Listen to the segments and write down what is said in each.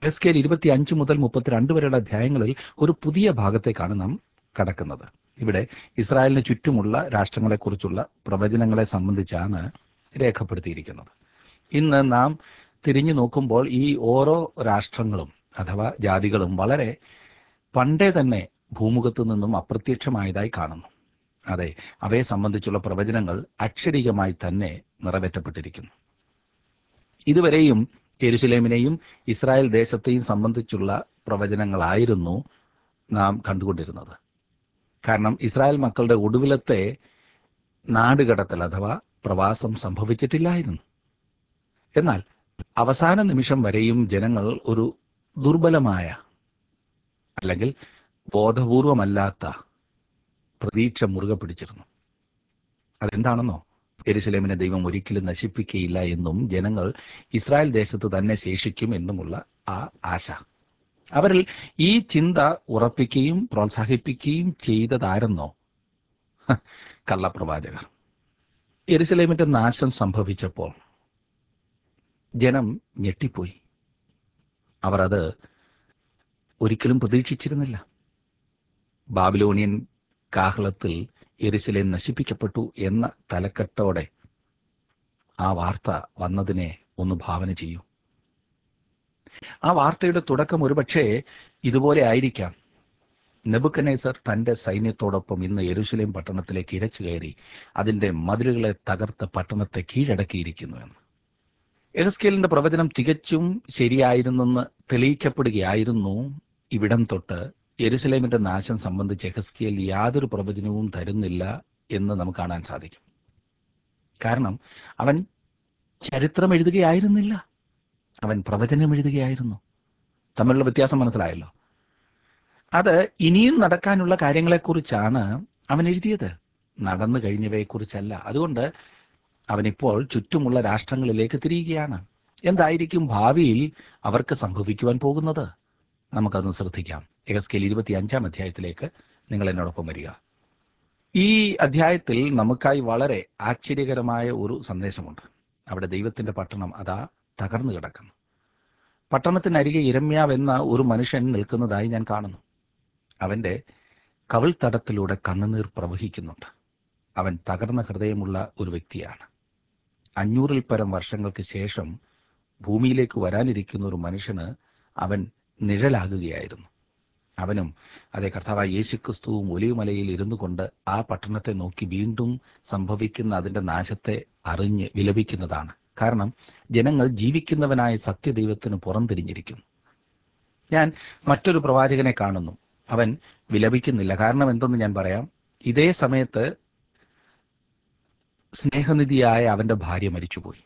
S കെയിൽ ഇരുപത്തി അഞ്ച് മുതൽ മുപ്പത്തിരണ്ട് വരെയുള്ള അധ്യായങ്ങളിൽ ഒരു പുതിയ ഭാഗത്തേക്കാണ് നാം കടക്കുന്നത് ഇവിടെ ഇസ്രായേലിന് ചുറ്റുമുള്ള രാഷ്ട്രങ്ങളെക്കുറിച്ചുള്ള പ്രവചനങ്ങളെ സംബന്ധിച്ചാണ് രേഖപ്പെടുത്തിയിരിക്കുന്നത് ഇന്ന് നാം തിരിഞ്ഞു നോക്കുമ്പോൾ ഈ ഓരോ രാഷ്ട്രങ്ങളും അഥവാ ജാതികളും വളരെ പണ്ടേ തന്നെ ഭൂമുഖത്തു നിന്നും അപ്രത്യക്ഷമായതായി കാണുന്നു അതെ അവയെ സംബന്ധിച്ചുള്ള പ്രവചനങ്ങൾ അക്ഷരികമായി തന്നെ നിറവേറ്റപ്പെട്ടിരിക്കുന്നു ഇതുവരെയും യെരുസലേമിനെയും ഇസ്രായേൽ ദേശത്തെയും സംബന്ധിച്ചുള്ള പ്രവചനങ്ങളായിരുന്നു നാം കണ്ടുകൊണ്ടിരുന്നത് കാരണം ഇസ്രായേൽ മക്കളുടെ ഒടുവിലത്തെ നാടുകടത്തൽ അഥവാ പ്രവാസം സംഭവിച്ചിട്ടില്ലായിരുന്നു എന്നാൽ അവസാന നിമിഷം വരെയും ജനങ്ങൾ ഒരു ദുർബലമായ അല്ലെങ്കിൽ ബോധപൂർവമല്ലാത്ത പ്രതീക്ഷ മുറുകെ പിടിച്ചിരുന്നു അതെന്താണെന്നോ എരുസലേമിനെ ദൈവം ഒരിക്കലും നശിപ്പിക്കുകയില്ല എന്നും ജനങ്ങൾ ഇസ്രായേൽ ദേശത്ത് തന്നെ ശേഷിക്കും എന്നുമുള്ള ആ ആശ അവരിൽ ഈ ചിന്ത ഉറപ്പിക്കുകയും പ്രോത്സാഹിപ്പിക്കുകയും ചെയ്തതാരെന്നോ ഹ, കള്ളപ്രവാചകർ എരുസലേമിന്റെ നാശം സംഭവിച്ചപ്പോൾ ജനം ഞെട്ടിപ്പോയി അവർ അത് ഒരിക്കലും പ്രതീക്ഷിച്ചിരുന്നില്ല ബാബിലോണിയൻ കാഹളത്തിൽ എരുസലേം നശിപ്പിക്കപ്പെട്ടു എന്ന തലക്കെട്ടോടെ ആ വാർത്ത വന്നതിനെ ഒന്ന് ഭാവന ചെയ്യൂ ആ വാർത്തയുടെ തുടക്കം ഒരുപക്ഷെ ഇതുപോലെ ആയിരിക്കാം നെബുക്കനേസർ തന്റെ സൈന്യത്തോടൊപ്പം ഇന്ന് യെരുശലേം പട്ടണത്തിലേക്ക് ഇരച്ചു കയറി അതിന്റെ മതിലുകളെ തകർത്ത് പട്ടണത്തെ കീഴടക്കിയിരിക്കുന്നു എന്ന് എഹസ്കേലിന്റെ പ്രവചനം തികച്ചും ശരിയായിരുന്നെന്ന് തെളിയിക്കപ്പെടുകയായിരുന്നു ഇവിടം തൊട്ട് യെരുസലേമിന്റെ നാശം സംബന്ധിച്ച് എഹസ്കേൽ യാതൊരു പ്രവചനവും തരുന്നില്ല എന്ന് നമുക്ക് കാണാൻ സാധിക്കും കാരണം അവൻ ചരിത്രം എഴുതുകയായിരുന്നില്ല അവൻ പ്രവചനം എഴുതുകയായിരുന്നു തമ്മിലുള്ള വ്യത്യാസം മനസ്സിലായല്ലോ അത് ഇനിയും നടക്കാനുള്ള കാര്യങ്ങളെക്കുറിച്ചാണ് അവൻ എഴുതിയത് നടന്നു കഴിഞ്ഞവയെക്കുറിച്ചല്ല അതുകൊണ്ട് അവനിപ്പോൾ ചുറ്റുമുള്ള രാഷ്ട്രങ്ങളിലേക്ക് തിരിയുകയാണ് എന്തായിരിക്കും ഭാവിയിൽ അവർക്ക് സംഭവിക്കുവാൻ പോകുന്നത് നമുക്കതൊന്ന് ശ്രദ്ധിക്കാം എഗസ്കേൽ ഇരുപത്തി അഞ്ചാം അധ്യായത്തിലേക്ക് നിങ്ങൾ എന്നോടൊപ്പം വരിക ഈ അധ്യായത്തിൽ നമുക്കായി വളരെ ആശ്ചര്യകരമായ ഒരു സന്ദേശമുണ്ട് അവിടെ ദൈവത്തിന്റെ പട്ടണം അതാ തകർന്നു കിടക്കുന്നു പട്ടണത്തിനരികെ ഇരമ്യാവ് എന്ന ഒരു മനുഷ്യൻ നിൽക്കുന്നതായി ഞാൻ കാണുന്നു അവന്റെ കവിൾത്തടത്തിലൂടെ കണ്ണുനീർ പ്രവഹിക്കുന്നുണ്ട് അവൻ തകർന്ന ഹൃദയമുള്ള ഒരു വ്യക്തിയാണ് അഞ്ഞൂറിൽ പരം വർഷങ്ങൾക്ക് ശേഷം ഭൂമിയിലേക്ക് വരാനിരിക്കുന്ന ഒരു മനുഷ്യന് അവൻ നിഴലാകുകയായിരുന്നു അവനും അതേ കർത്താവായ യേശുക്രിസ്തുവും ഒലിവുമലയിൽ ഇരുന്നു കൊണ്ട് ആ പട്ടണത്തെ നോക്കി വീണ്ടും സംഭവിക്കുന്ന അതിന്റെ നാശത്തെ അറിഞ്ഞ് വിലപിക്കുന്നതാണ് കാരണം ജനങ്ങൾ ജീവിക്കുന്നവനായ സത്യദൈവത്തിന് പുറംതിരിഞ്ഞിരിക്കുന്നു ഞാൻ മറ്റൊരു പ്രവാചകനെ കാണുന്നു അവൻ വിലപിക്കുന്നില്ല കാരണം എന്തെന്ന് ഞാൻ പറയാം ഇതേ സമയത്ത് സ്നേഹനിധിയായ അവന്റെ ഭാര്യ മരിച്ചുപോയി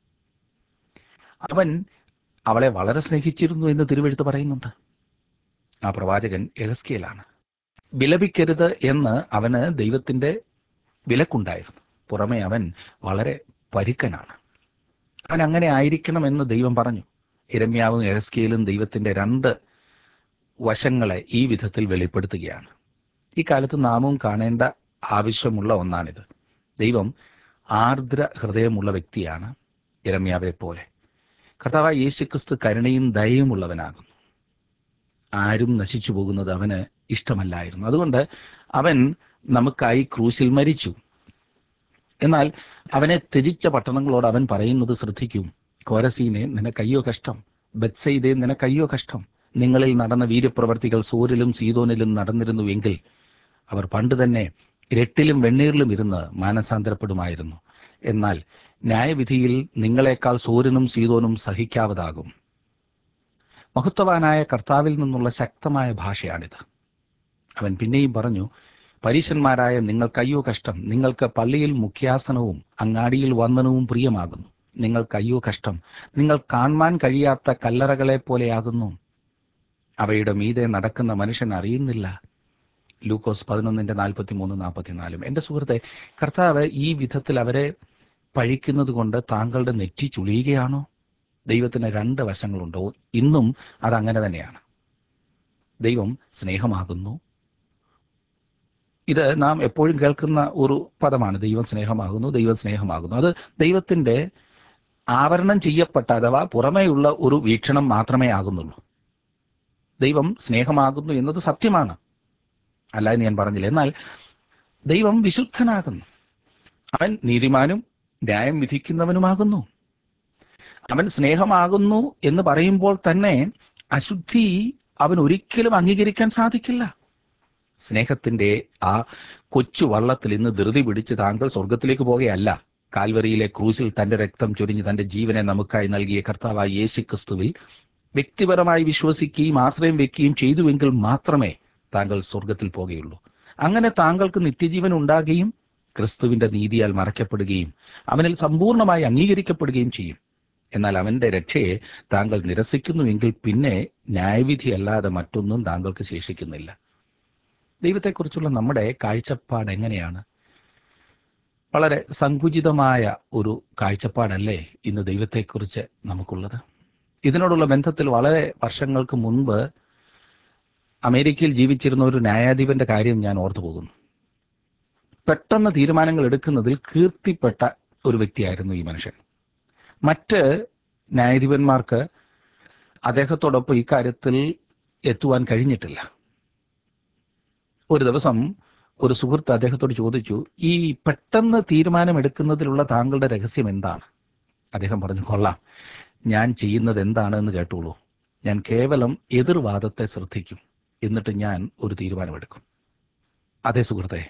അവൻ അവളെ വളരെ സ്നേഹിച്ചിരുന്നു എന്ന് തിരുവെഴുത്ത് പറയുന്നുണ്ട് ആ പ്രവാചകൻ എഹസ്കേലാണ് വിലപിക്കരുത് എന്ന് അവന് ദൈവത്തിന്റെ വിലക്കുണ്ടായിരുന്നു പുറമെ അവൻ വളരെ പരുക്കനാണ് അവൻ അങ്ങനെ ആയിരിക്കണമെന്ന് ദൈവം പറഞ്ഞു ഇരമ്യാവും എഹസ്കേലും ദൈവത്തിന്റെ രണ്ട് വശങ്ങളെ ഈ വിധത്തിൽ വെളിപ്പെടുത്തുകയാണ് ഈ കാലത്ത് നാമവും കാണേണ്ട ആവശ്യമുള്ള ഒന്നാണിത് ദൈവം ആർദ്ര ഹൃദയമുള്ള വ്യക്തിയാണ് ഇരമ്യാവെ പോലെ കർത്താവായ യേശുക്രിസ്തു കരുണയും ദയയുമുള്ളവനാകുന്നു ആരും നശിച്ചു പോകുന്നത് അവന് ഇഷ്ടമല്ലായിരുന്നു അതുകൊണ്ട് അവൻ നമുക്കായി ക്രൂശിൽ മരിച്ചു എന്നാൽ അവനെ ത്യജിച്ച പട്ടണങ്ങളോട് അവൻ പറയുന്നത് ശ്രദ്ധിക്കും കോരസീനെ നിനക്കയ്യോ കഷ്ടം ബത്സയിദേ നിനക്കയ്യോ കഷ്ടം നിങ്ങളിൽ നടന്ന വീര്യപ്രവർത്തികൾ സൂര്യലും സീതോനിലും നടന്നിരുന്നുവെങ്കിൽ അവർ പണ്ട് തന്നെ രട്ടിലും വെണ്ണീറിലും ഇരുന്ന് മാനസാന്തരപ്പെടുമായിരുന്നു എന്നാൽ ന്യായവിധിയിൽ നിങ്ങളെക്കാൾ സൂര്യനും സീതോനും സഹിക്കാവതാകും മഹത്വവാനായ കർത്താവിൽ നിന്നുള്ള ശക്തമായ ഭാഷയാണിത് അവൻ പിന്നെയും പറഞ്ഞു പരീശന്മാരായ നിങ്ങൾക്കയ്യോ കഷ്ടം നിങ്ങൾക്ക് പള്ളിയിൽ മുഖ്യാസനവും അങ്ങാടിയിൽ വന്ദനവും പ്രിയമാകുന്നു നിങ്ങൾക്കയ്യോ കഷ്ടം നിങ്ങൾ കാണാൻ കഴിയാത്ത കല്ലറകളെ പോലെയാകുന്നു അവയുടെ മീതെ നടക്കുന്ന മനുഷ്യൻ അറിയുന്നില്ല ലൂക്കോസ് പതിനൊന്നിന്റെ നാൽപ്പത്തി മൂന്ന് നാൽപ്പത്തിനാലും എന്റെ സുഹൃത്തെ കർത്താവ് ഈ വിധത്തിൽ അവരെ പഴിക്കുന്നത് കൊണ്ട് താങ്കളുടെ നെറ്റി ചുളിയുകയാണോ ദൈവത്തിന് രണ്ട് വശങ്ങളുണ്ടോ ഇന്നും അതങ്ങനെ തന്നെയാണ് ദൈവം സ്നേഹമാകുന്നു ഇത് നാം എപ്പോഴും കേൾക്കുന്ന ഒരു പദമാണ് ദൈവം സ്നേഹമാകുന്നു ദൈവം സ്നേഹമാകുന്നു അത് ദൈവത്തിന്റെ ആവരണം ചെയ്യപ്പെട്ട അഥവാ പുറമേയുള്ള ഒരു വീക്ഷണം മാത്രമേ ആകുന്നുള്ളൂ ദൈവം സ്നേഹമാകുന്നു എന്നത് സത്യമാണ് അല്ല എന്ന് ഞാൻ പറഞ്ഞില്ല എന്നാൽ ദൈവം വിശുദ്ധനാകുന്നു അവൻ നീതിമാനും ന്യായം വിധിക്കുന്നവനുമാകുന്നു അവൻ സ്നേഹമാകുന്നു എന്ന് പറയുമ്പോൾ തന്നെ അശുദ്ധി അവൻ ഒരിക്കലും അംഗീകരിക്കാൻ സാധിക്കില്ല സ്നേഹത്തിന്റെ ആ കൊച്ചു വള്ളത്തിൽ ഇന്ന് ധൃതി പിടിച്ച് താങ്കൾ സ്വർഗത്തിലേക്ക് പോകുകയല്ല കാൽവറിയിലെ ക്രൂസിൽ തന്റെ രക്തം ചൊരിഞ്ഞ് തന്റെ ജീവനെ നമുക്കായി നൽകിയ കർത്താവായ യേശു ക്രിസ്തുവിൽ വ്യക്തിപരമായി വിശ്വസിക്കുകയും ആശ്രയം വെക്കുകയും ചെയ്തുവെങ്കിൽ മാത്രമേ താങ്കൾ സ്വർഗത്തിൽ പോകുകയുള്ളൂ അങ്ങനെ താങ്കൾക്ക് നിത്യജീവൻ ഉണ്ടാകുകയും ക്രിസ്തുവിന്റെ നീതിയാൽ മറയ്ക്കപ്പെടുകയും അവനിൽ സമ്പൂർണ്ണമായി അംഗീകരിക്കപ്പെടുകയും ചെയ്യും എന്നാൽ അവന്റെ രക്ഷയെ താങ്കൾ നിരസിക്കുന്നുവെങ്കിൽ പിന്നെ ന്യായവിധി അല്ലാതെ മറ്റൊന്നും താങ്കൾക്ക് ശേഷിക്കുന്നില്ല ദൈവത്തെക്കുറിച്ചുള്ള നമ്മുടെ കാഴ്ചപ്പാട് എങ്ങനെയാണ് വളരെ സങ്കുചിതമായ ഒരു കാഴ്ചപ്പാടല്ലേ ഇന്ന് ദൈവത്തെക്കുറിച്ച് നമുക്കുള്ളത് ഇതിനോടുള്ള ബന്ധത്തിൽ വളരെ വർഷങ്ങൾക്ക് മുൻപ് അമേരിക്കയിൽ ജീവിച്ചിരുന്ന ഒരു ന്യായാധിപന്റെ കാര്യം ഞാൻ ഓർത്തു പോകുന്നു പെട്ടെന്ന് തീരുമാനങ്ങൾ എടുക്കുന്നതിൽ കീർത്തിപ്പെട്ട ഒരു വ്യക്തിയായിരുന്നു ഈ മനുഷ്യൻ മറ്റ് ന്യായാധിപന്മാർക്ക് അദ്ദേഹത്തോടൊപ്പം ഇക്കാര്യത്തിൽ എത്തുവാൻ കഴിഞ്ഞിട്ടില്ല ഒരു ദിവസം ഒരു സുഹൃത്ത് അദ്ദേഹത്തോട് ചോദിച്ചു ഈ പെട്ടെന്ന് തീരുമാനമെടുക്കുന്നതിലുള്ള താങ്കളുടെ രഹസ്യം എന്താണ് അദ്ദേഹം പറഞ്ഞു കൊള്ളാം ഞാൻ ചെയ്യുന്നത് എന്താണെന്ന് കേട്ടോളൂ ഞാൻ കേവലം എതിർവാദത്തെ ശ്രദ്ധിക്കും എന്നിട്ട് ഞാൻ ഒരു തീരുമാനമെടുക്കും അതേ സുഹൃത്തെ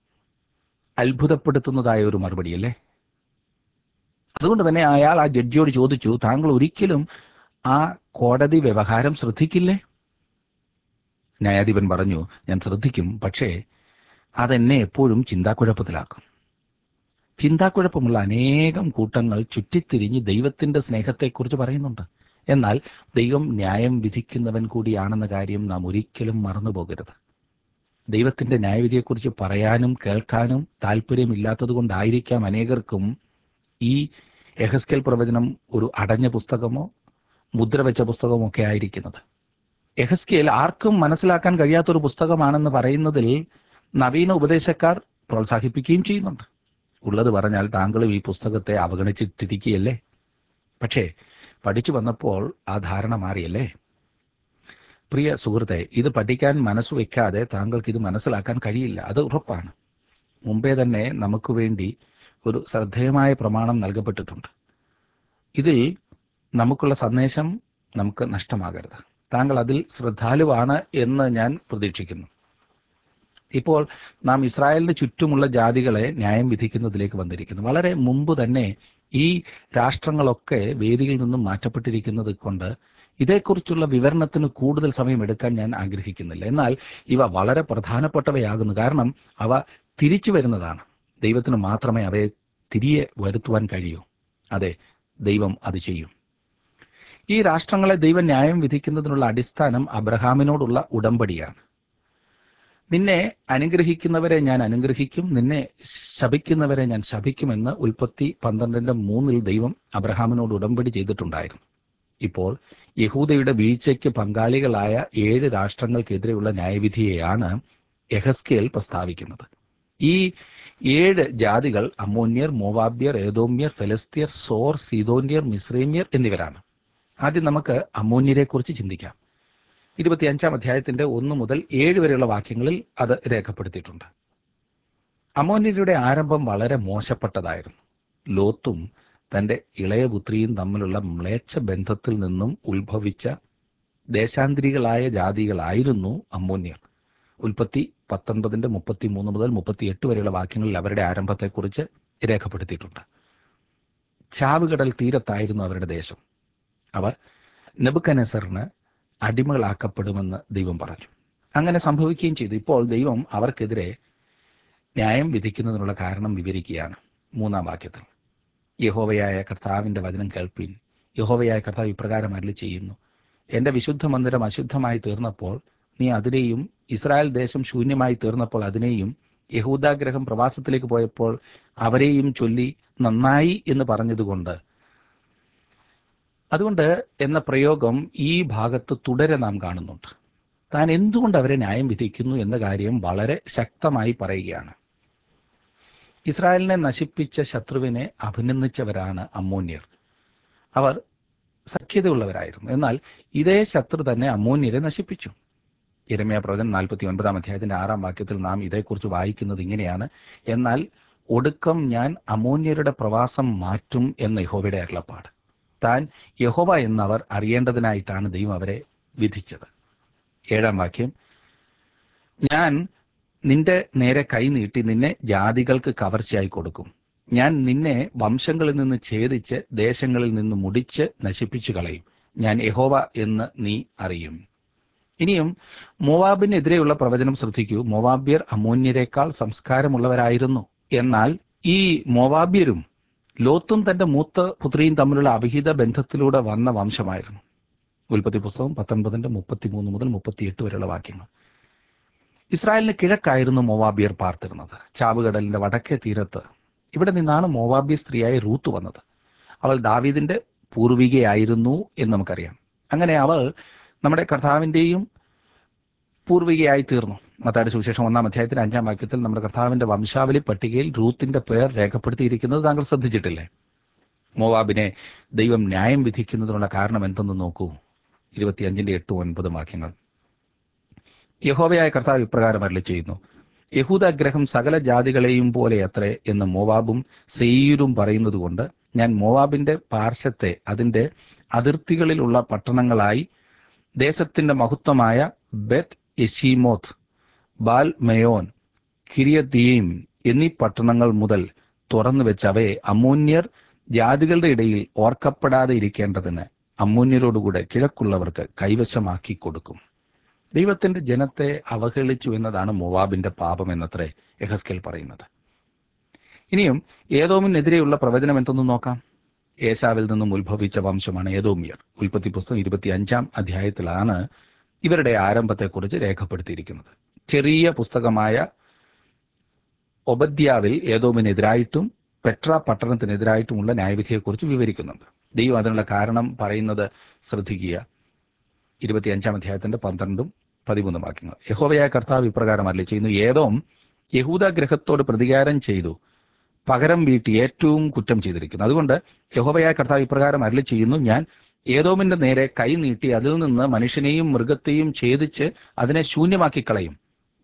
അത്ഭുതപ്പെടുത്തുന്നതായ ഒരു മറുപടിയല്ലേ അതുകൊണ്ട് തന്നെ അയാൾ ആ ജഡ്ജിയോട് ചോദിച്ചു താങ്കൾ ഒരിക്കലും ആ കോടതി വ്യവഹാരം ശ്രദ്ധിക്കില്ലേ ന്യായാധിപൻ പറഞ്ഞു ഞാൻ ശ്രദ്ധിക്കും പക്ഷേ അതെന്നെ എപ്പോഴും ചിന്താക്കുഴപ്പത്തിലാക്കും ചിന്താക്കുഴപ്പമുള്ള അനേകം കൂട്ടങ്ങൾ ചുറ്റിത്തിരിഞ്ഞ് ദൈവത്തിന്റെ സ്നേഹത്തെക്കുറിച്ച് പറയുന്നുണ്ട് എന്നാൽ ദൈവം ന്യായം വിധിക്കുന്നവൻ കൂടിയാണെന്ന കാര്യം നാം ഒരിക്കലും മറന്നു പോകരുത് ദൈവത്തിന്റെ ന്യായവിധിയെക്കുറിച്ച് പറയാനും കേൾക്കാനും താല്പര്യമില്ലാത്തത് കൊണ്ടായിരിക്കാം അനേകർക്കും ഈ എഹസ്കേൽ പ്രവചനം ഒരു അടഞ്ഞ പുസ്തകമോ മുദ്ര വെച്ച പുസ്തകമോ ഒക്കെ ആയിരിക്കുന്നത് എഹസ്കേൽ ആർക്കും മനസ്സിലാക്കാൻ കഴിയാത്തൊരു പുസ്തകമാണെന്ന് പറയുന്നതിൽ നവീന ഉപദേശക്കാർ പ്രോത്സാഹിപ്പിക്കുകയും ചെയ്യുന്നുണ്ട് ഉള്ളത് പറഞ്ഞാൽ താങ്കളും ഈ പുസ്തകത്തെ അവഗണിച്ചിട്ടിരിക്കുകയല്ലേ പക്ഷേ പഠിച്ചു വന്നപ്പോൾ ആ ധാരണ മാറിയല്ലേ പ്രിയ സുഹൃത്തെ ഇത് പഠിക്കാൻ മനസ്സ് വയ്ക്കാതെ താങ്കൾക്ക് ഇത് മനസ്സിലാക്കാൻ കഴിയില്ല അത് ഉറപ്പാണ് മുമ്പേ തന്നെ നമുക്ക് വേണ്ടി ഒരു ശ്രദ്ധേയമായ പ്രമാണം നൽകപ്പെട്ടിട്ടുണ്ട് ഇതിൽ നമുക്കുള്ള സന്ദേശം നമുക്ക് നഷ്ടമാകരുത് താങ്കൾ അതിൽ ശ്രദ്ധാലുവാണ് എന്ന് ഞാൻ പ്രതീക്ഷിക്കുന്നു ഇപ്പോൾ നാം ഇസ്രായേലിന് ചുറ്റുമുള്ള ജാതികളെ ന്യായം വിധിക്കുന്നതിലേക്ക് വന്നിരിക്കുന്നു വളരെ മുമ്പ് തന്നെ ഈ രാഷ്ട്രങ്ങളൊക്കെ വേദിയിൽ നിന്നും മാറ്റപ്പെട്ടിരിക്കുന്നത് കൊണ്ട് ഇതേക്കുറിച്ചുള്ള വിവരണത്തിന് കൂടുതൽ സമയം എടുക്കാൻ ഞാൻ ആഗ്രഹിക്കുന്നില്ല എന്നാൽ ഇവ വളരെ പ്രധാനപ്പെട്ടവയാകുന്നു കാരണം അവ തിരിച്ചു വരുന്നതാണ് ദൈവത്തിന് മാത്രമേ അവയെ തിരികെ വരുത്തുവാൻ കഴിയൂ അതെ ദൈവം അത് ചെയ്യും ഈ രാഷ്ട്രങ്ങളെ ദൈവം ന്യായം വിധിക്കുന്നതിനുള്ള അടിസ്ഥാനം അബ്രഹാമിനോടുള്ള ഉടമ്പടിയാണ് നിന്നെ അനുഗ്രഹിക്കുന്നവരെ ഞാൻ അനുഗ്രഹിക്കും നിന്നെ ശപിക്കുന്നവരെ ഞാൻ ശപിക്കുമെന്ന് ഉൽപ്പത്തി പന്ത്രണ്ടിന്റെ മൂന്നിൽ ദൈവം അബ്രഹാമിനോട് ഉടമ്പടി ചെയ്തിട്ടുണ്ടായിരുന്നു ഇപ്പോൾ യഹൂദയുടെ വീഴ്ചയ്ക്ക് പങ്കാളികളായ ഏഴ് രാഷ്ട്രങ്ങൾക്കെതിരെയുള്ള ന്യായവിധിയെയാണ് എഹസ്കേൽ പ്രസ്താവിക്കുന്നത് ഈ ഏഴ് ജാതികൾ അമ്മോന്യർ മോവാബ്യർ ഏതോമ്യർ ഫെലസ്തീയർ സോർ സീതോന്യർ മിസ്രൈമ്യർ എന്നിവരാണ് ആദ്യം നമുക്ക് അമ്മോന്യരെ കുറിച്ച് ചിന്തിക്കാം ഇരുപത്തിയഞ്ചാം അധ്യായത്തിന്റെ ഒന്ന് മുതൽ ഏഴ് വരെയുള്ള വാക്യങ്ങളിൽ അത് രേഖപ്പെടുത്തിയിട്ടുണ്ട് അമോന്യരുടെ ആരംഭം വളരെ മോശപ്പെട്ടതായിരുന്നു ലോത്തും തന്റെ ഇളയ പുത്രിയും തമ്മിലുള്ള മ്ലേച്ഛ ബന്ധത്തിൽ നിന്നും ഉത്ഭവിച്ച ദേശാന്തരികളായ ജാതികളായിരുന്നു അമ്മോന്യർ ഉൽപ്പത്തി പത്തൊൻപതിന്റെ മുപ്പത്തി മൂന്ന് മുതൽ മുപ്പത്തിയെട്ട് വരെയുള്ള വാക്യങ്ങളിൽ അവരുടെ ആരംഭത്തെക്കുറിച്ച് രേഖപ്പെടുത്തിയിട്ടുണ്ട് ചാവുകടൽ തീരത്തായിരുന്നു അവരുടെ ദേശം അവർ നെബുക്കനസറിന് അടിമകളാക്കപ്പെടുമെന്ന് ദൈവം പറഞ്ഞു അങ്ങനെ സംഭവിക്കുകയും ചെയ്തു ഇപ്പോൾ ദൈവം അവർക്കെതിരെ ന്യായം വിധിക്കുന്നതിനുള്ള കാരണം വിവരിക്കുകയാണ് മൂന്നാം വാക്യത്തിൽ യഹോവയായ കർത്താവിന്റെ വചനം കേൾപ്പീൻ യഹോവയായ കർത്താവ് ഇപ്രകാരം അരളി ചെയ്യുന്നു എന്റെ വിശുദ്ധ മന്ദിരം അശുദ്ധമായി തീർന്നപ്പോൾ നീ അതിനെയും ഇസ്രായേൽ ദേശം ശൂന്യമായി തീർന്നപ്പോൾ അതിനെയും യഹൂദാഗ്രഹം പ്രവാസത്തിലേക്ക് പോയപ്പോൾ അവരെയും ചൊല്ലി നന്നായി എന്ന് പറഞ്ഞതുകൊണ്ട് അതുകൊണ്ട് എന്ന പ്രയോഗം ഈ ഭാഗത്ത് തുടരെ നാം കാണുന്നുണ്ട് താൻ എന്തുകൊണ്ട് അവരെ ന്യായം വിധിക്കുന്നു എന്ന കാര്യം വളരെ ശക്തമായി പറയുകയാണ് ഇസ്രായേലിനെ നശിപ്പിച്ച ശത്രുവിനെ അഭിനന്ദിച്ചവരാണ് അമ്മോന്യർ അവർ സഖ്യതയുള്ളവരായിരുന്നു എന്നാൽ ഇതേ ശത്രു തന്നെ അമ്മോന്യരെ നശിപ്പിച്ചു ഇരമയ പ്രവചനം നാൽപ്പത്തി ഒൻപതാം അധ്യായത്തിന്റെ ആറാം വാക്യത്തിൽ നാം ഇതേക്കുറിച്ച് വായിക്കുന്നത് ഇങ്ങനെയാണ് എന്നാൽ ഒടുക്കം ഞാൻ അമോന്യരുടെ പ്രവാസം മാറ്റും എന്ന യഹോവയുടെ അരുളപ്പാട് താൻ യഹോവ എന്നവർ അറിയേണ്ടതിനായിട്ടാണ് ദൈവം അവരെ വിധിച്ചത് ഏഴാം വാക്യം ഞാൻ നിന്റെ നേരെ കൈ നീട്ടി നിന്നെ ജാതികൾക്ക് കവർച്ചയായി കൊടുക്കും ഞാൻ നിന്നെ വംശങ്ങളിൽ നിന്ന് ഛേദിച്ച് ദേശങ്ങളിൽ നിന്ന് മുടിച്ച് നശിപ്പിച്ചു കളയും ഞാൻ യഹോവ എന്ന് നീ അറിയും ഇനിയും മോവാബിനെതിരെയുള്ള പ്രവചനം ശ്രദ്ധിക്കൂ മോവാബ്യർ അമോന്യരെക്കാൾ സംസ്കാരമുള്ളവരായിരുന്നു എന്നാൽ ഈ മോവാബ്യരും ലോത്തും തന്റെ മൂത്ത പുത്രിയും തമ്മിലുള്ള അവിഹിത ബന്ധത്തിലൂടെ വന്ന വംശമായിരുന്നു ഉൽപ്പത്തി പുസ്തകം പത്തൊൻപതിന്റെ മുപ്പത്തിമൂന്ന് മുതൽ മുപ്പത്തിയെട്ട് വരെയുള്ള വാക്യങ്ങൾ ഇസ്രായേലിന് കിഴക്കായിരുന്നു മോവാബിയർ പാർത്തിരുന്നത് ചാവുകടലിന്റെ വടക്കേ തീരത്ത് ഇവിടെ നിന്നാണ് മോവാബിയ സ്ത്രീയായ റൂത്ത് വന്നത് അവൾ ദാവീദിന്റെ പൂർവികയായിരുന്നു എന്ന് നമുക്കറിയാം അങ്ങനെ അവൾ നമ്മുടെ കർത്താവിന്റെയും പൂർവികയായി തീർന്നു മത്തായുടെ സുവിശേഷം ഒന്നാം അധ്യായത്തിന്റെ അഞ്ചാം വാക്യത്തിൽ നമ്മുടെ കർത്താവിന്റെ വംശാവലി പട്ടികയിൽ റൂത്തിന്റെ പേർ രേഖപ്പെടുത്തിയിരിക്കുന്നത് താങ്കൾ ശ്രദ്ധിച്ചിട്ടില്ലേ മോവാബിനെ ദൈവം ന്യായം വിധിക്കുന്നതിനുള്ള കാരണം എന്തെന്ന് നോക്കൂ ഇരുപത്തിയഞ്ചിന്റെ എട്ട് ഒൻപത് വാക്യങ്ങൾ യഹോവയായ കർത്താവ് ഇപ്രകാരം അരളി ചെയ്യുന്നു യഹൂദഗ്രഹം സകല ജാതികളെയും പോലെ അത്രേ എന്ന് മോവാബും സെയ്യൂരും പറയുന്നത് കൊണ്ട് ഞാൻ മോവാബിന്റെ പാർശ്വത്തെ അതിന്റെ അതിർത്തികളിലുള്ള പട്ടണങ്ങളായി ദേശത്തിന്റെ മഹത്വമായ ബെത് എഷീമോത്ത് ബാൽ മെയോൻ കിരിയത്തീം എന്നീ പട്ടണങ്ങൾ മുതൽ തുറന്നു വെച്ച് അവയെ അമ്മൂന്യർ ജാതികളുടെ ഇടയിൽ ഓർക്കപ്പെടാതെ ഇരിക്കേണ്ടതിന് അമ്മൂന്യരോടുകൂടെ കിഴക്കുള്ളവർക്ക് കൈവശമാക്കി കൊടുക്കും ദൈവത്തിന്റെ ജനത്തെ അവഹേളിച്ചു എന്നതാണ് മോവാബിന്റെ പാപം എന്നത്രേ എഹസ്കേൽ പറയുന്നത് ഇനിയും ഏതോമിനെതിരെയുള്ള പ്രവചനം എന്തെന്ന് നോക്കാം ഏശാവിൽ നിന്നും ഉത്ഭവിച്ച വംശമാണ് ഏതോമിയർ ഉൽപ്പത്തി പുസ്തകം ഇരുപത്തി അഞ്ചാം അധ്യായത്തിലാണ് ഇവരുടെ ആരംഭത്തെക്കുറിച്ച് രേഖപ്പെടുത്തിയിരിക്കുന്നത് ചെറിയ പുസ്തകമായ ഒബദ്യാവിൽ ഏതോമിനെതിരായിട്ടും പെട്ര പട്ടണത്തിനെതിരായിട്ടുമുള്ള ന്യായവിധിയെക്കുറിച്ച് വിവരിക്കുന്നുണ്ട് ദൈവം അതിനുള്ള കാരണം പറയുന്നത് ശ്രദ്ധിക്കുക ഇരുപത്തിയഞ്ചാം അധ്യായത്തിന്റെ പന്ത്രണ്ടും പതിമൂന്നും വാക്യങ്ങൾ യഹോവയായ കർത്താവ് ഇപ്രകാരം അരളി ചെയ്യുന്നു ഏതോം യഹൂദ ഗ്രഹത്തോട് പ്രതികാരം ചെയ്തു പകരം വീട്ടി ഏറ്റവും കുറ്റം ചെയ്തിരിക്കുന്നു അതുകൊണ്ട് യഹോവയായ കർത്താവ് ഇപ്രകാരം അരളി ചെയ്യുന്നു ഞാൻ ഏതോമിന്റെ നേരെ കൈ നീട്ടി അതിൽ നിന്ന് മനുഷ്യനെയും മൃഗത്തെയും ഛേദിച്ച് അതിനെ ശൂന്യമാക്കി കളയും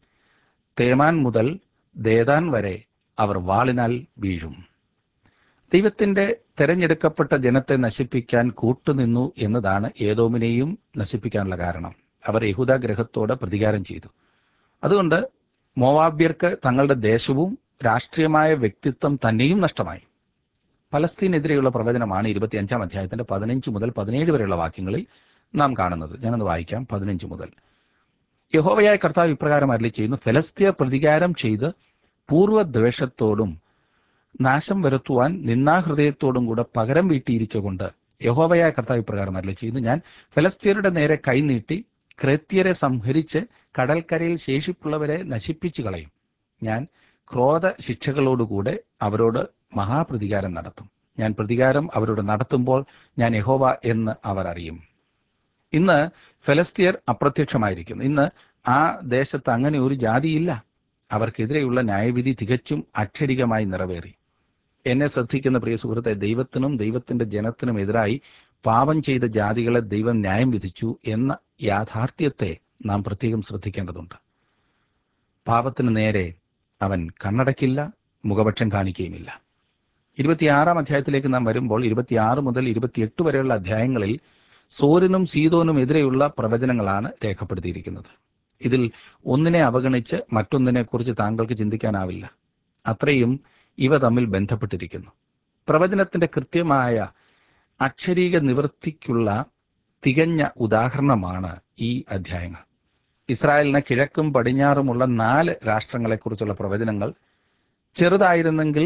തേമാൻ മുതൽ ദേദാൻ വരെ അവർ വാളിനാൽ വീഴും ദൈവത്തിന്റെ തെരഞ്ഞെടുക്കപ്പെട്ട ജനത്തെ നശിപ്പിക്കാൻ കൂട്ടുനിന്നു എന്നതാണ് ഏതോമിനെയും നശിപ്പിക്കാനുള്ള കാരണം അവർ യഹൂദ ഗ്രഹത്തോട് പ്രതികാരം ചെയ്തു അതുകൊണ്ട് മോവാബ്യർക്ക് തങ്ങളുടെ ദേശവും രാഷ്ട്രീയമായ വ്യക്തിത്വം തന്നെയും നഷ്ടമായി പലസ്തീനെതിരെയുള്ള പ്രവചനമാണ് ഇരുപത്തിയഞ്ചാം അധ്യായത്തിന്റെ പതിനഞ്ച് മുതൽ പതിനേഴ് വരെയുള്ള വാക്യങ്ങളിൽ നാം കാണുന്നത് ഞാനത് വായിക്കാം പതിനഞ്ച് മുതൽ യഹോവയായ കർത്താവ് ഇപ്രകാരം അരളി ചെയ്യുന്നു ഫലസ്തീയ പ്രതികാരം ചെയ്ത് പൂർവ്വദ്വേഷത്തോടും നാശം വരുത്തുവാൻ നിന്നാഹൃദയത്തോടും കൂടെ പകരം വീട്ടിയിരിക്കൊണ്ട് യഹോവയായ കർത്താവ് ഇപ്രകാരം അരളി ചെയ്യുന്നു ഞാൻ ഫലസ്തീനയുടെ നേരെ കൈനീട്ടി ക്രേത്യരെ സംഹരിച്ച് കടൽക്കരയിൽ ശേഷിപ്പുള്ളവരെ നശിപ്പിച്ചു കളയും ഞാൻ ക്രോധ ശിക്ഷകളോടുകൂടെ അവരോട് മഹാപ്രതികാരം നടത്തും ഞാൻ പ്രതികാരം അവരോട് നടത്തുമ്പോൾ ഞാൻ യഹോവ എന്ന് അവർ അറിയും ഇന്ന് ഫലസ്തീയർ അപ്രത്യക്ഷമായിരിക്കുന്നു ഇന്ന് ആ ദേശത്ത് അങ്ങനെ ഒരു ജാതിയില്ല അവർക്കെതിരെയുള്ള ന്യായവിധി തികച്ചും അക്ഷരികമായി നിറവേറി എന്നെ ശ്രദ്ധിക്കുന്ന പ്രിയ സുഹൃത്തെ ദൈവത്തിനും ദൈവത്തിന്റെ ജനത്തിനും എതിരായി പാപം ചെയ്ത ജാതികളെ ദൈവം ന്യായം വിധിച്ചു എന്ന യാഥാർത്ഥ്യത്തെ നാം പ്രത്യേകം ശ്രദ്ധിക്കേണ്ടതുണ്ട് പാപത്തിന് നേരെ അവൻ കണ്ണടക്കില്ല മുഖപക്ഷം കാണിക്കുകയുമില്ല ഇരുപത്തിയാറാം അധ്യായത്തിലേക്ക് നാം വരുമ്പോൾ ഇരുപത്തിയാറ് മുതൽ ഇരുപത്തിയെട്ട് വരെയുള്ള അധ്യായങ്ങളിൽ സോരിനും സീതോനും എതിരെയുള്ള പ്രവചനങ്ങളാണ് രേഖപ്പെടുത്തിയിരിക്കുന്നത് ഇതിൽ ഒന്നിനെ അവഗണിച്ച് മറ്റൊന്നിനെ കുറിച്ച് താങ്കൾക്ക് ചിന്തിക്കാനാവില്ല അത്രയും ഇവ തമ്മിൽ ബന്ധപ്പെട്ടിരിക്കുന്നു പ്രവചനത്തിന്റെ കൃത്യമായ അക്ഷരീക നിവൃത്തിക്കുള്ള തികഞ്ഞ ഉദാഹരണമാണ് ഈ അധ്യായങ്ങൾ ഇസ്രായേലിന് കിഴക്കും പടിഞ്ഞാറുമുള്ള നാല് രാഷ്ട്രങ്ങളെക്കുറിച്ചുള്ള പ്രവചനങ്ങൾ ചെറുതായിരുന്നെങ്കിൽ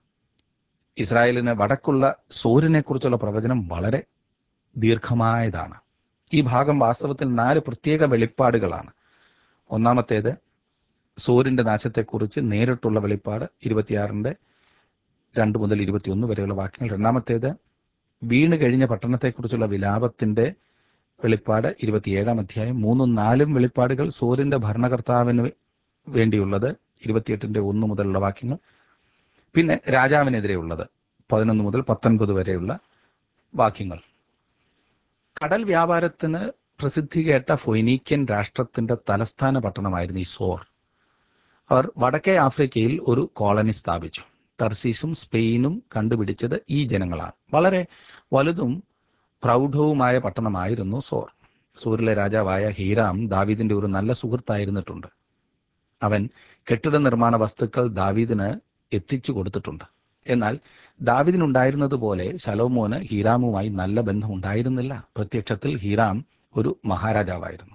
ഇസ്രായേലിന് വടക്കുള്ള സൂര്യനെക്കുറിച്ചുള്ള പ്രവചനം വളരെ ദീർഘമായതാണ് ഈ ഭാഗം വാസ്തവത്തിൽ നാല് പ്രത്യേക വെളിപ്പാടുകളാണ് ഒന്നാമത്തേത് സൂര്യന്റെ നാശത്തെക്കുറിച്ച് നേരിട്ടുള്ള വെളിപ്പാട് ഇരുപത്തിയാറിന്റെ രണ്ട് മുതൽ ഇരുപത്തിയൊന്ന് വരെയുള്ള വാക്യങ്ങൾ രണ്ടാമത്തേത് വീണ് കഴിഞ്ഞ പട്ടണത്തെക്കുറിച്ചുള്ള വിലാപത്തിന്റെ വെളിപ്പാട് ഇരുപത്തിയേഴാം അധ്യായം മൂന്നും നാലും വെളിപ്പാടുകൾ സൂര്യന്റെ ഭരണകർത്താവിന് വേണ്ടിയുള്ളത് ഇരുപത്തിയെട്ടിന്റെ ഒന്ന് മുതലുള്ള വാക്യങ്ങൾ പിന്നെ രാജാവിനെതിരെയുള്ളത് പതിനൊന്ന് മുതൽ പത്തൊൻപത് വരെയുള്ള വാക്യങ്ങൾ കടൽ വ്യാപാരത്തിന് പ്രസിദ്ധി കേട്ട ഫൊയ്നീക്യൻ രാഷ്ട്രത്തിന്റെ തലസ്ഥാന പട്ടണമായിരുന്നു ഈ സോർ അവർ വടക്കേ ആഫ്രിക്കയിൽ ഒരു കോളനി സ്ഥാപിച്ചു തർസീസും സ്പെയിനും കണ്ടുപിടിച്ചത് ഈ ജനങ്ങളാണ് വളരെ വലുതും പ്രൗഢവുമായ പട്ടണമായിരുന്നു സോർ സൂറിലെ രാജാവായ ഹീറാം ദാവീദിന്റെ ഒരു നല്ല സുഹൃത്തായിരുന്നിട്ടുണ്ട് അവൻ കെട്ടിട നിർമ്മാണ വസ്തുക്കൾ ദാവീദിന് എത്തിച്ചു കൊടുത്തിട്ടുണ്ട് എന്നാൽ ദാവിദിനുണ്ടായിരുന്നതുപോലെ ശലോമോന് ഹീറാമുമായി നല്ല ബന്ധം ഉണ്ടായിരുന്നില്ല പ്രത്യക്ഷത്തിൽ ഹീറാം ഒരു മഹാരാജാവായിരുന്നു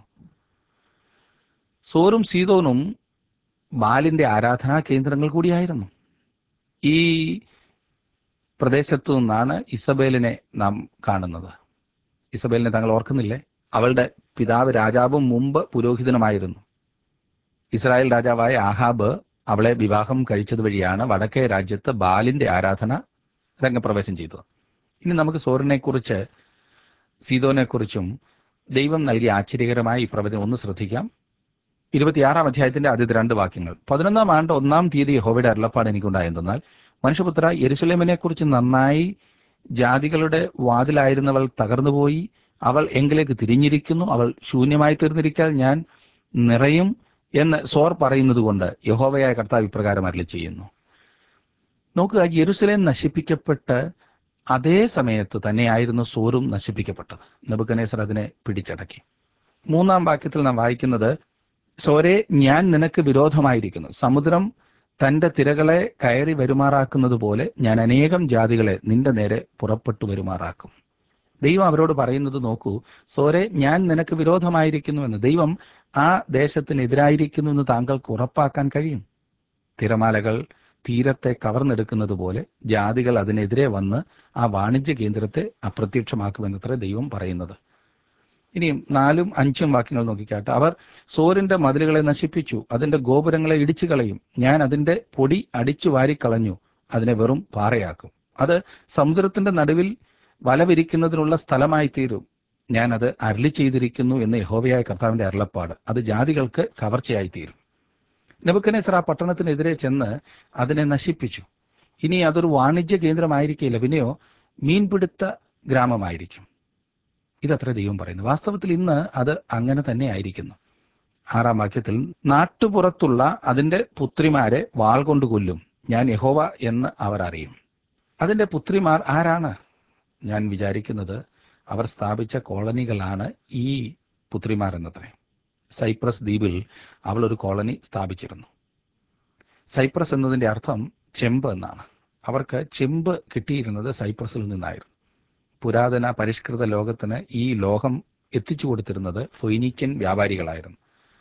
സോറും സീതോനും ബാലിന്റെ ആരാധനാ കേന്ദ്രങ്ങൾ കൂടിയായിരുന്നു ഈ പ്രദേശത്തു നിന്നാണ് ഇസബേലിനെ നാം കാണുന്നത് ഇസബേലിനെ താങ്കൾ ഓർക്കുന്നില്ലേ അവളുടെ പിതാവ് രാജാവും മുമ്പ് പുരോഹിതനുമായിരുന്നു ഇസ്രായേൽ രാജാവായ ആഹാബ് അവളെ വിവാഹം കഴിച്ചത് വഴിയാണ് വടക്കേ രാജ്യത്ത് ബാലിന്റെ ആരാധന രംഗപ്രവേശം ചെയ്തത് ഇനി നമുക്ക് സോറിനെ കുറിച്ച് സീതോനെ കുറിച്ചും ദൈവം നൽകിയ ആശ്ചര്യകരമായ ഈ പ്രവചനം ഒന്ന് ശ്രദ്ധിക്കാം ഇരുപത്തിയാറാം അധ്യായത്തിന്റെ ആദ്യത്തെ രണ്ട് വാക്യങ്ങൾ പതിനൊന്നാം ആണ്ട് ഒന്നാം തീയതി യഹോവയുടെ അരുളപ്പാട് എനിക്കുണ്ടായെന്നാൽ മനുഷ്യപുത്ര യെരുസലേമിനെ കുറിച്ച് നന്നായി ജാതികളുടെ വാതിലായിരുന്നവൾ തകർന്നുപോയി അവൾ എങ്കിലേക്ക് തിരിഞ്ഞിരിക്കുന്നു അവൾ ശൂന്യമായി തീർന്നിരിക്കാൻ ഞാൻ നിറയും എന്ന് സോർ പറയുന്നത് കൊണ്ട് യഹോവയായ കർത്താവ് ഇപ്രകാരം അരളി ചെയ്യുന്നു നോക്കുക യെരുസലേം നശിപ്പിക്കപ്പെട്ട് അതേ സമയത്ത് തന്നെയായിരുന്നു സോറും നശിപ്പിക്കപ്പെട്ടത് നബുക്കനേസർ അതിനെ പിടിച്ചടക്കി മൂന്നാം വാക്യത്തിൽ നാം വായിക്കുന്നത് സോരെ ഞാൻ നിനക്ക് വിരോധമായിരിക്കുന്നു സമുദ്രം തന്റെ തിരകളെ കയറി വരുമാറാക്കുന്നത് പോലെ ഞാൻ അനേകം ജാതികളെ നിന്റെ നേരെ പുറപ്പെട്ടു വരുമാറാക്കും ദൈവം അവരോട് പറയുന്നത് നോക്കൂ സോരെ ഞാൻ നിനക്ക് വിരോധമായിരിക്കുന്നുവെന്ന് ദൈവം ആ ദേശത്തിനെതിരായിരിക്കുന്നു എന്ന് താങ്കൾക്ക് ഉറപ്പാക്കാൻ കഴിയും തിരമാലകൾ തീരത്തെ കവർന്നെടുക്കുന്നത് പോലെ ജാതികൾ അതിനെതിരെ വന്ന് ആ വാണിജ്യ കേന്ദ്രത്തെ അപ്രത്യക്ഷമാക്കുമെന്നത്ര ദൈവം പറയുന്നത് ഇനിയും നാലും അഞ്ചും വാക്യങ്ങൾ നോക്കിക്കാട്ടെ അവർ സോറിന്റെ മതിലുകളെ നശിപ്പിച്ചു അതിന്റെ ഗോപുരങ്ങളെ ഇടിച്ചു കളയും ഞാൻ അതിന്റെ പൊടി അടിച്ചു വാരിക്കളഞ്ഞു അതിനെ വെറും പാറയാക്കും അത് സമുദ്രത്തിന്റെ നടുവിൽ വലവിരിക്കുന്നതിനുള്ള സ്ഥലമായി തീരും ഞാൻ അത് അരളി ചെയ്തിരിക്കുന്നു എന്ന് യഹോവയായ കർത്താവിന്റെ അരുളപ്പാട് അത് ജാതികൾക്ക് കവർച്ചയായി തീരും നെബുക്കനേസർ ആ പട്ടണത്തിനെതിരെ ചെന്ന് അതിനെ നശിപ്പിച്ചു ഇനി അതൊരു വാണിജ്യ കേന്ദ്രമായിരിക്കില്ല പിന്നെയോ മീൻപിടുത്ത ഗ്രാമമായിരിക്കും ഇതത്ര ദൈവം പറയുന്നു വാസ്തവത്തിൽ ഇന്ന് അത് അങ്ങനെ തന്നെ ആയിരിക്കുന്നു ആറാം വാക്യത്തിൽ നാട്ടുപുറത്തുള്ള അതിന്റെ പുത്രിമാരെ വാൾ കൊണ്ട് കൊല്ലും ഞാൻ യഹോവ എന്ന് അവർ അറിയും അതിന്റെ പുത്രിമാർ ആരാണ് ഞാൻ വിചാരിക്കുന്നത് അവർ സ്ഥാപിച്ച കോളനികളാണ് ഈ പുത്രിമാർ എന്നത്രേ സൈപ്രസ് ദ്വീപിൽ അവൾ ഒരു കോളനി സ്ഥാപിച്ചിരുന്നു സൈപ്രസ് എന്നതിന്റെ അർത്ഥം ചെമ്പ് എന്നാണ് അവർക്ക് ചെമ്പ് കിട്ടിയിരുന്നത് സൈപ്രസിൽ നിന്നായിരുന്നു പുരാതന പരിഷ്കൃത ലോകത്തിന് ഈ ലോകം എത്തിച്ചു കൊടുത്തിരുന്നത് ഫൊയ്നീക്യൻ വ്യാപാരികളായിരുന്നു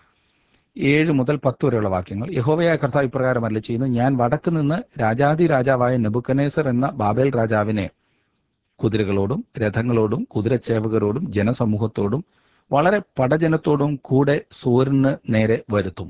ഏഴ് മുതൽ പത്ത് വരെയുള്ള വാക്യങ്ങൾ യഹോവയായ കർത്താവ് ഇപ്രകാരം അല്ല ചെയ്യുന്നു ഞാൻ വടക്ക് നിന്ന് രാജാതി രാജാവായ നെബുക്കനേസർ എന്ന ബാബേൽ രാജാവിനെ കുതിരകളോടും രഥങ്ങളോടും കുതിരച്ചേവകരോടും ജനസമൂഹത്തോടും വളരെ പടജനത്തോടും കൂടെ സൂര്യന് നേരെ വരുത്തും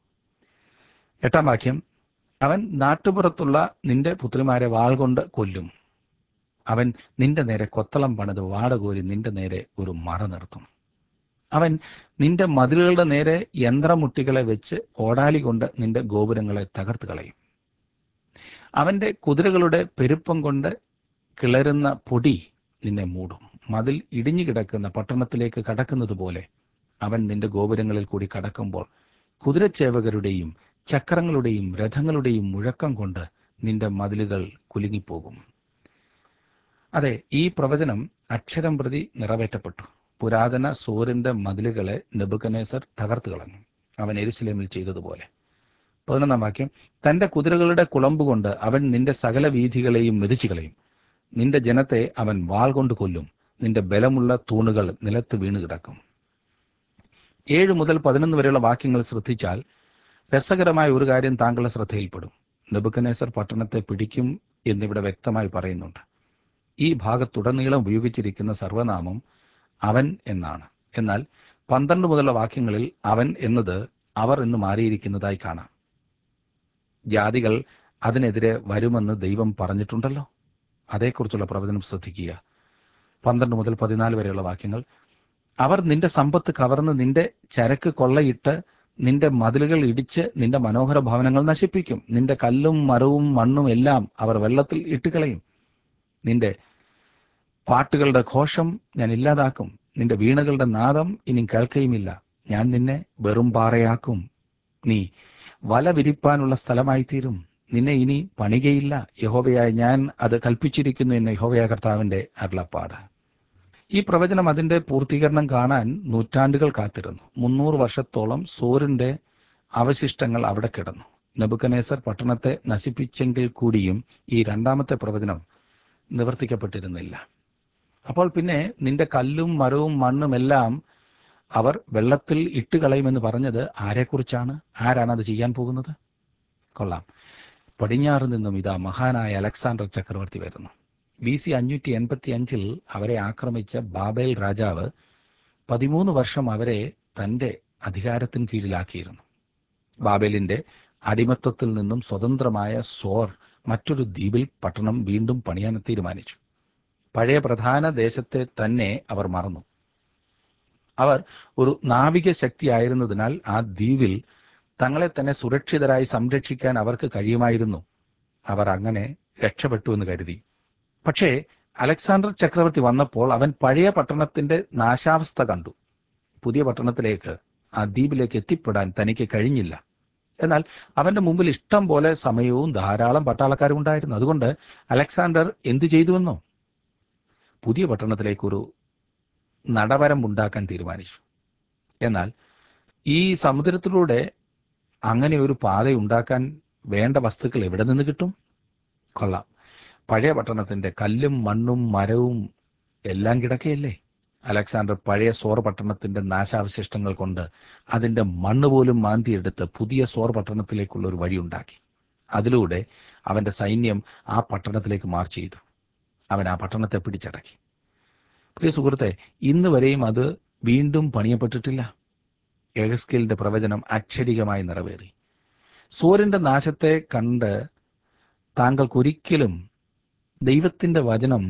എട്ടാം വാക്യം അവൻ നാട്ടുപുറത്തുള്ള നിന്റെ പുത്രിമാരെ വാൾ കൊണ്ട് കൊല്ലും അവൻ നിന്റെ നേരെ കൊത്തളം പണിത് വാടകോരി നിന്റെ നേരെ ഒരു മറ നിർത്തും അവൻ നിന്റെ മതിലുകളുടെ നേരെ യന്ത്രമുട്ടികളെ വെച്ച് കോടാലി കൊണ്ട് നിന്റെ ഗോപുരങ്ങളെ തകർത്ത് കളയും അവന്റെ കുതിരകളുടെ പെരുപ്പം കൊണ്ട് കിളരുന്ന പൊടി നിന്നെ മൂടും മതിൽ ഇടിഞ്ഞു കിടക്കുന്ന പട്ടണത്തിലേക്ക് കടക്കുന്നത് പോലെ അവൻ നിന്റെ ഗോപുരങ്ങളിൽ കൂടി കടക്കുമ്പോൾ കുതിരച്ചേവകരുടെയും ചക്രങ്ങളുടെയും രഥങ്ങളുടെയും മുഴക്കം കൊണ്ട് നിന്റെ മതിലുകൾ കുലുങ്ങിപ്പോകും അതെ ഈ പ്രവചനം അക്ഷരം പ്രതി നിറവേറ്റപ്പെട്ടു പുരാതന സൂറിന്റെ മതിലുകളെ നെബുക്കനേസർ തകർത്തു കളഞ്ഞു അവൻ എരുസലേമിൽ ചെയ്തതുപോലെ പതിനൊന്നാം വാക്യം തന്റെ കുതിരകളുടെ കുളമ്പുകൊണ്ട് അവൻ നിന്റെ സകല വീഥികളെയും മെതിച്ചു കളയും നിന്റെ ജനത്തെ അവൻ വാൾ കൊണ്ട് കൊല്ലും നിന്റെ ബലമുള്ള തൂണുകൾ നിലത്ത് വീണ് കിടക്കും ഏഴ് മുതൽ പതിനൊന്ന് വരെയുള്ള വാക്യങ്ങൾ ശ്രദ്ധിച്ചാൽ രസകരമായ ഒരു കാര്യം താങ്കളുടെ ശ്രദ്ധയിൽപ്പെടും നെബുക്കനേസർ പട്ടണത്തെ പിടിക്കും എന്നിവിടെ വ്യക്തമായി പറയുന്നുണ്ട് ഈ ഭാഗത്തുടനീളം ഉപയോഗിച്ചിരിക്കുന്ന സർവനാമം അവൻ എന്നാണ് എന്നാൽ പന്ത്രണ്ട് മുതലുള്ള വാക്യങ്ങളിൽ അവൻ എന്നത് അവർ എന്ന് മാറിയിരിക്കുന്നതായി കാണാം ജാതികൾ അതിനെതിരെ വരുമെന്ന് ദൈവം പറഞ്ഞിട്ടുണ്ടല്ലോ അതേക്കുറിച്ചുള്ള പ്രവചനം ശ്രദ്ധിക്കുക പന്ത്രണ്ട് മുതൽ പതിനാല് വരെയുള്ള വാക്യങ്ങൾ അവർ നിന്റെ സമ്പത്ത് കവർന്ന് നിന്റെ ചരക്ക് കൊള്ളയിട്ട് നിന്റെ മതിലുകൾ ഇടിച്ച് നിന്റെ മനോഹര ഭവനങ്ങൾ നശിപ്പിക്കും നിന്റെ കല്ലും മരവും മണ്ണും എല്ലാം അവർ വെള്ളത്തിൽ ഇട്ടുകളയും നിന്റെ പാട്ടുകളുടെ ഘോഷം ഞാൻ ഇല്ലാതാക്കും നിന്റെ വീണകളുടെ നാദം ഇനി കേൾക്കുകയുമില്ല ഞാൻ നിന്നെ വെറും പാറയാക്കും നീ വല വിരിപ്പാനുള്ള സ്ഥലമായി തീരും നിന്നെ ഇനി പണികയില്ല യഹോവയായ ഞാൻ അത് കൽപ്പിച്ചിരിക്കുന്നു എന്ന് യഹോവയ കർത്താവിന്റെ അരുളപ്പാട് ഈ പ്രവചനം അതിന്റെ പൂർത്തീകരണം കാണാൻ നൂറ്റാണ്ടുകൾ കാത്തിരുന്നു മുന്നൂറ് വർഷത്തോളം സൂര്യന്റെ അവശിഷ്ടങ്ങൾ അവിടെ കിടന്നു നബുക്കനേസർ പട്ടണത്തെ നശിപ്പിച്ചെങ്കിൽ കൂടിയും ഈ രണ്ടാമത്തെ പ്രവചനം നിവർത്തിക്കപ്പെട്ടിരുന്നില്ല അപ്പോൾ പിന്നെ നിന്റെ കല്ലും മരവും മണ്ണും എല്ലാം അവർ വെള്ളത്തിൽ ഇട്ടുകളയുമെന്ന് പറഞ്ഞത് ആരെക്കുറിച്ചാണ് ആരാണ് അത് ചെയ്യാൻ പോകുന്നത് കൊള്ളാം പടിഞ്ഞാറ് നിന്നും ഇതാ മഹാനായ അലക്സാണ്ടർ ചക്രവർത്തി വരുന്നു ബി സി അഞ്ഞൂറ്റി എൺപത്തി അഞ്ചിൽ അവരെ ആക്രമിച്ച ബാബേൽ രാജാവ് പതിമൂന്ന് വർഷം അവരെ തന്റെ അധികാരത്തിന് കീഴിലാക്കിയിരുന്നു ബാബേലിന്റെ അടിമത്വത്തിൽ നിന്നും സ്വതന്ത്രമായ സോർ മറ്റൊരു ദ്വീപിൽ പട്ടണം വീണ്ടും പണിയാൻ തീരുമാനിച്ചു പഴയ പ്രധാന ദേശത്തെ തന്നെ അവർ മറന്നു അവർ ഒരു നാവിക ശക്തിയായിരുന്നതിനാൽ ആ ദ്വീപിൽ തങ്ങളെ തന്നെ സുരക്ഷിതരായി സംരക്ഷിക്കാൻ അവർക്ക് കഴിയുമായിരുന്നു അവർ അങ്ങനെ രക്ഷപ്പെട്ടു എന്ന് കരുതി പക്ഷേ അലക്സാണ്ടർ ചക്രവർത്തി വന്നപ്പോൾ അവൻ പഴയ പട്ടണത്തിന്റെ നാശാവസ്ഥ കണ്ടു പുതിയ പട്ടണത്തിലേക്ക് ആ ദ്വീപിലേക്ക് എത്തിപ്പെടാൻ തനിക്ക് കഴിഞ്ഞില്ല എന്നാൽ അവന്റെ മുമ്പിൽ ഇഷ്ടം പോലെ സമയവും ധാരാളം പട്ടാളക്കാരും ഉണ്ടായിരുന്നു അതുകൊണ്ട് അലക്സാണ്ടർ എന്തു ചെയ്തുവെന്നോ പുതിയ പട്ടണത്തിലേക്കൊരു നടവരമ്പുണ്ടാക്കാൻ തീരുമാനിച്ചു എന്നാൽ ഈ സമുദ്രത്തിലൂടെ അങ്ങനെ ഒരു പാത ഉണ്ടാക്കാൻ വേണ്ട വസ്തുക്കൾ എവിടെ നിന്ന് കിട്ടും കൊള്ളാം പഴയ പട്ടണത്തിന്റെ കല്ലും മണ്ണും മരവും എല്ലാം കിടക്കയല്ലേ അലക്സാണ്ടർ പഴയ സോർ പട്ടണത്തിന്റെ നാശാവശിഷ്ടങ്ങൾ കൊണ്ട് അതിന്റെ മണ്ണ് പോലും മാന്തിയെടുത്ത് പുതിയ സോർ പട്ടണത്തിലേക്കുള്ള ഒരു വഴി ഉണ്ടാക്കി അതിലൂടെ അവന്റെ സൈന്യം ആ പട്ടണത്തിലേക്ക് മാർച്ച് ചെയ്തു അവൻ ആ പട്ടണത്തെ പിടിച്ചടക്കി പ്രിയ സുഹൃത്തെ ഇന്ന് വരെയും അത് വീണ്ടും പണിയപ്പെട്ടിട്ടില്ല എഹസ്കേലിന്റെ പ്രവചനം അക്ഷരികമായി നിറവേറി സൂര്യന്റെ നാശത്തെ കണ്ട് താങ്കൾക്കൊരിക്കലും ദൈവത്തിന്റെ വചനം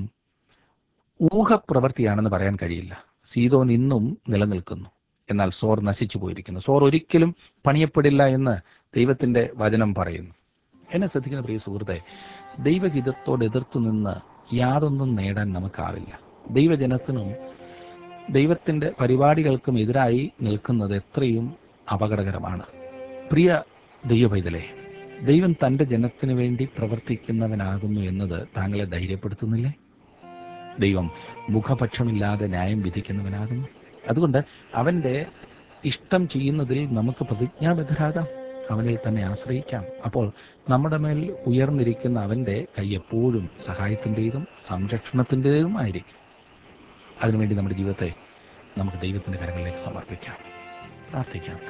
ഊഹപ്രവൃത്തിയാണെന്ന് പറയാൻ കഴിയില്ല സീതോൻ ഇന്നും നിലനിൽക്കുന്നു എന്നാൽ സോർ നശിച്ചു പോയിരിക്കുന്നു സോർ ഒരിക്കലും പണിയപ്പെടില്ല എന്ന് ദൈവത്തിന്റെ വചനം പറയുന്നു എന്നെ ശ്രദ്ധിക്കുന്ന പ്രിയ സുഹൃത്തെ ദൈവഹിതത്തോട് എതിർത്തു നിന്ന് യാതൊന്നും നേടാൻ നമുക്കാവില്ല ദൈവജനത്തിനും ദൈവത്തിന്റെ പരിപാടികൾക്കും എതിരായി നിൽക്കുന്നത് എത്രയും അപകടകരമാണ് പ്രിയ ദൈവപൈതലേ ദൈവം തന്റെ ജനത്തിന് വേണ്ടി പ്രവർത്തിക്കുന്നവനാകുന്നു എന്നത് താങ്കളെ ധൈര്യപ്പെടുത്തുന്നില്ലേ ദൈവം മുഖപക്ഷമില്ലാതെ ന്യായം വിധിക്കുന്നവനാകുന്നു അതുകൊണ്ട് അവന്റെ ഇഷ്ടം ചെയ്യുന്നതിൽ നമുക്ക് പ്രതിജ്ഞാബദ്ധരാകാം അവനിൽ തന്നെ ആശ്രയിക്കാം അപ്പോൾ നമ്മുടെ മേൽ ഉയർന്നിരിക്കുന്ന അവന്റെ കൈ എപ്പോഴും സഹായത്തിൻ്റെതും സംരക്ഷണത്തിൻ്റെതും ആയിരിക്കും അതിനുവേണ്ടി നമ്മുടെ ജീവിതത്തെ നമുക്ക് ദൈവത്തിന്റെ കരങ്ങളിലേക്ക് സമർപ്പിക്കാം പ്രാർത്ഥിക്കാം